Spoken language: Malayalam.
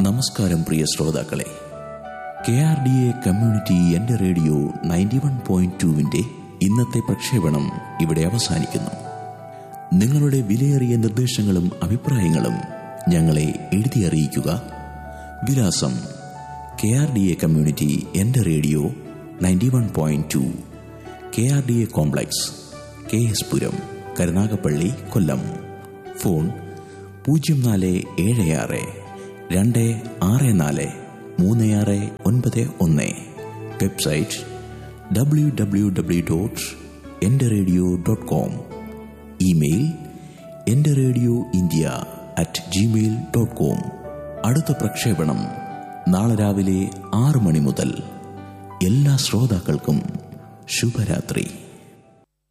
നമസ്കാരം പ്രിയ ശ്രോതാക്കളെ K R D A community Ente radio ninety one point ടുവിന്റെ ഇന്നത്തെ പ്രക്ഷേപണം ഇവിടെ അവസാനിക്കുന്നു നിങ്ങളുടെ വിലയേറിയ നിർദ്ദേശങ്ങളും അഭിപ്രായങ്ങളും ഞങ്ങളെ എഴുതി അറിയിക്കുക വിലാസം K R D A community Ente radio ninety one point two K R D A complex K S Puram Karunagappally Kollam phone പൂജ്യം നാല് ഏഴ് ആറ് രണ്ട് ആറ് നാല് മൂന്ന് ആറ് ഒൻപത് ഒന്ന് website W W W dot Ente radio dot com email Ente radio India at Gmail dot com അടുത്ത പ്രക്ഷേപണം നാളെ രാവിലെ ആറ് മണി മുതൽ എല്ലാ ശ്രോതാക്കൾക്കും ശുഭരാത്രി